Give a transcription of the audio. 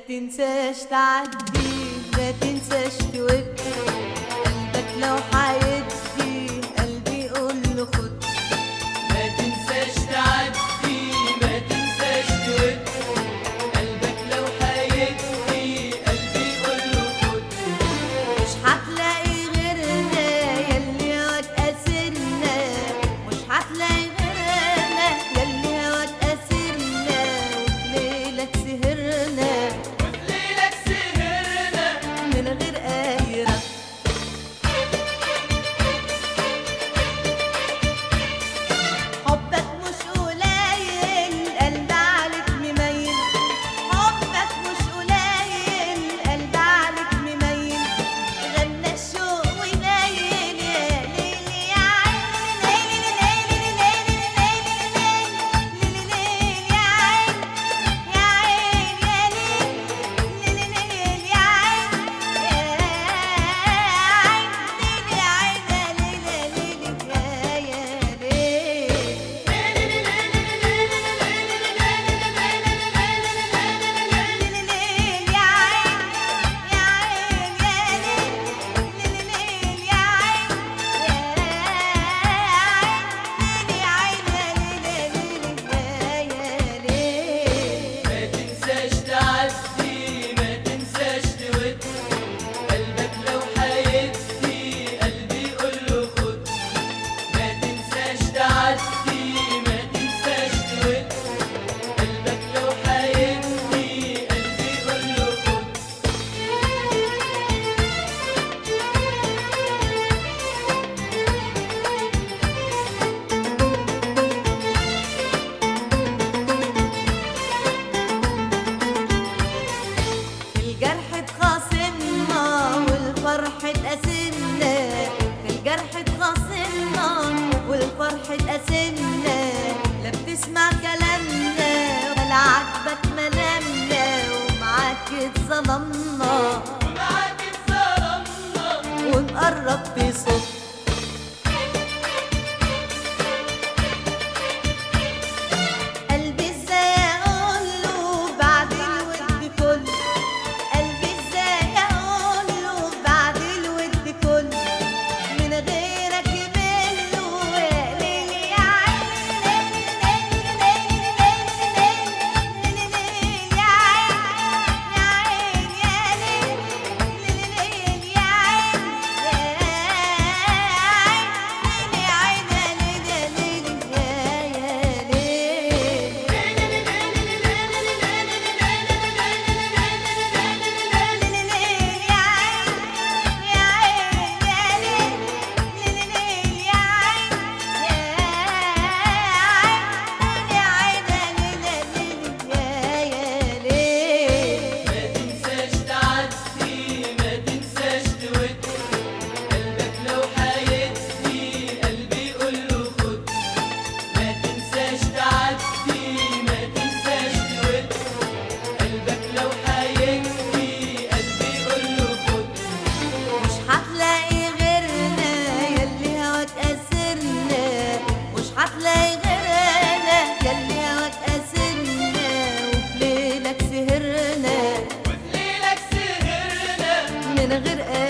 تنساش تعدي ما تنساش تود قلبك لو حيدي قلبي يقول له خد ما تنساش تعدي ما تنساش تود قلبك لو هيدي قلبي يقول له خد مش هتلاقي غيرنا يلي هتأثرنا مش هتلاقي غيرنا يلي هتأثرنا وليلك سهرنا ليلك سهرنا من غير قايرة حبك مش قليل قلب عليك مميل حبك مش قليل قلب عليك مميل غنى الشوق ونايل يا ليل يا عين ليل ليل ليل ليل ليل يا عين يا عين يا ليل ليل ليل يا عين يا عين ليل يا عين يا ليل ليل يا يا ليل ما تنساش تعدي ما تنساش تود قلبك لو هيدي قلبي يقول له خد ما تنساش تعدي ما تنساش تود قلبك لو هيدي قلبي يقول له خد الجرح اتخاصمنا والفرح اتقسمنا في الجرح اتخاصمنا والفرح اتقسمنا لا بتسمع كلامنا ولا عاجبك ملامنا ومعاك اتظلمنا معاك اتظلمنا ونقرب بصوت قلبي ازاي اقول له بعد الود كله قلبي ازاي اقول له بعد الود كله من غيرك يمله يا ليل يا عين ليل ليل ليل ليل يا عين يا عين يا ليل ليل يا عين يا عين يا عين يا ليل يا ليل يا ليل ما تنساش تعدي ما تنساش تود قلبك لو هيدي قلبي يقول له خد ما تنساش تعدي ما تنساش تود قلبك لو هيدي قلبي يقول له خد مش هتلاقي غيرنا يلي هواك أسرنا مش هتلاقي غيرنا يلي هواك أسرنا وفي ليلك سهرنا ليلك سهرنا من غير